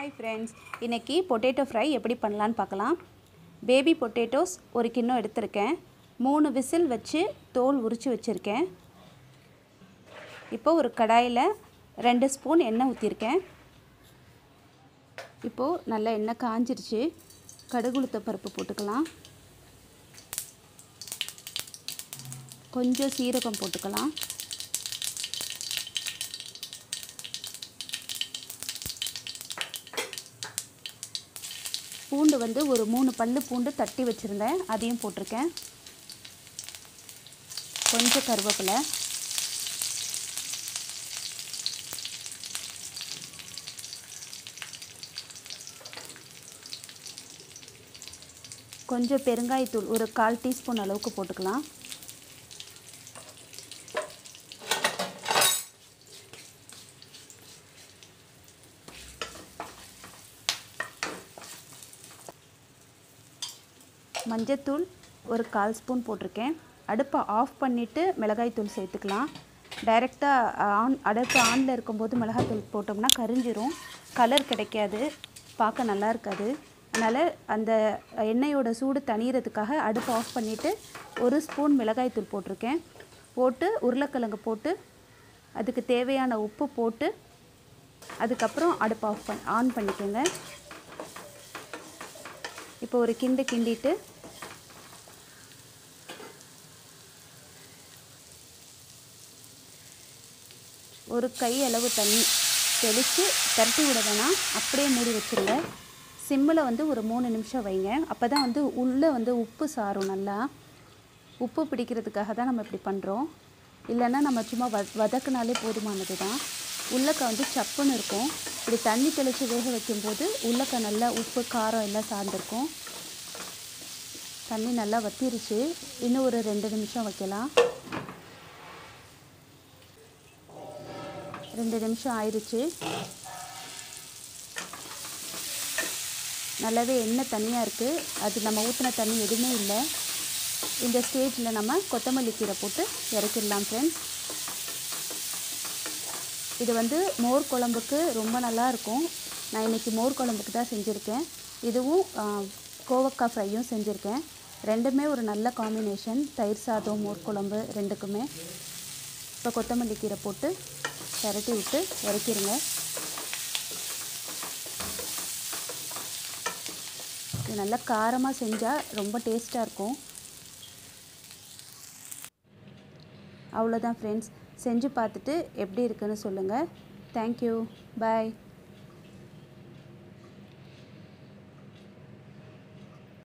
hi friends இன்றைக்கி potato fry எப்படி பண்ணலான்னு பார்க்கலாம் பேபி பொட்டேட்டோஸ் ஒரு கிண்ணம் எடுத்திருக்கேன் மூணு விசில் வச்சு தோல் உரித்து வச்சுருக்கேன் இப்போ ஒரு கடாயில் ரெண்டு ஸ்பூன் எண்ணெய் ஊற்றிருக்கேன் இப்போது நல்லா எண்ணெய் காஞ்சிருச்சு கடுகுளுத்த பருப்பு போட்டுக்கலாம் கொஞ்சம் சீரகம் போட்டுக்கலாம் பூண்டு வந்து ஒரு மூணு பல்லு பூண்டு தட்டி வச்சுருந்தேன் அதையும் போட்டிருக்கேன் கொஞ்சம் கருவேப்பிலை கொஞ்சம் பெருங்காயத்தூள் ஒரு கால் டீஸ்பூன் அளவுக்கு போட்டுக்கலாம் மஞ்சத்தூள் ஒரு கால் ஸ்பூன் போட்டிருக்கேன் அடுப்பை ஆஃப் பண்ணிவிட்டு மிளகாய்த்தூள் சேர்த்துக்கலாம் டைரெக்டாக ஆன் அடுப்பு ஆனில் இருக்கும்போது மிளகாய்த்தூள் போட்டோம்னா கரிஞ்சிரும் கலர் கிடைக்காது பார்க்க நல்லா இருக்காது அதனால் அந்த எண்ணெயோட சூடு தணிகிறதுக்காக அடுப்பு ஆஃப் பண்ணிவிட்டு ஒரு ஸ்பூன் மிளகாய்த்தூள் போட்டிருக்கேன் போட்டு உருளைக்கிழங்கு போட்டு அதுக்கு தேவையான உப்பு போட்டு அதுக்கப்புறம் அடுப்பு ஆஃப் பண் ஆன் பண்ணிக்கோங்க இப்போ ஒரு கிண்டு கிண்டிட்டு ஒரு கை அளவு தண்ணி தெளித்து திரட்டி விட வேணாம் அப்படியே மூடி வச்சுருங்க சிம்மில் வந்து ஒரு மூணு நிமிஷம் வைங்க அப்போ தான் வந்து உள்ளே வந்து உப்பு சாரும் நல்லா உப்பு பிடிக்கிறதுக்காக தான் நம்ம இப்படி பண்ணுறோம் இல்லைன்னா நம்ம சும்மா வ வதக்குனாலே போதுமானது தான் உள்ளக்க வந்து சப்புன்னு இருக்கும் இப்படி தண்ணி தெளித்து வேக வைக்கும்போது உள்ளக்க நல்லா உப்பு காரம் எல்லாம் சார்ந்திருக்கும் தண்ணி நல்லா வத்திருச்சு இன்னும் ஒரு ரெண்டு நிமிஷம் வைக்கலாம் ரெண்டு நிமிஷம் ஆயிடுச்சு நல்லாவே எண்ணெய் தனியாக இருக்குது அது நம்ம ஊற்றின தண்ணி எதுவுமே இல்லை இந்த ஸ்டேஜில் நம்ம கொத்தமல்லி கீரை போட்டு இறக்கிடலாம் ஃப்ரெண்ட்ஸ் இது வந்து மோர் குழம்புக்கு ரொம்ப நல்லா இருக்கும் நான் இன்றைக்கி மோர் குழம்புக்கு தான் செஞ்சுருக்கேன் இதுவும் கோவக்காய் ஃப்ரையும் செஞ்சுருக்கேன் ரெண்டுமே ஒரு நல்ல காம்பினேஷன் தயிர் சாதம் மோர் குழம்பு ரெண்டுக்குமே இப்போ கொத்தமல்லி கீரை போட்டு பரட்டி விட்டு இறக்கிடுங்க இது நல்லா காரமாக செஞ்சால் ரொம்ப டேஸ்ட்டாக இருக்கும் அவ்வளோதான் ஃப்ரெண்ட்ஸ் செஞ்சு பார்த்துட்டு எப்படி இருக்குன்னு சொல்லுங்கள் தேங்க்யூ பாய்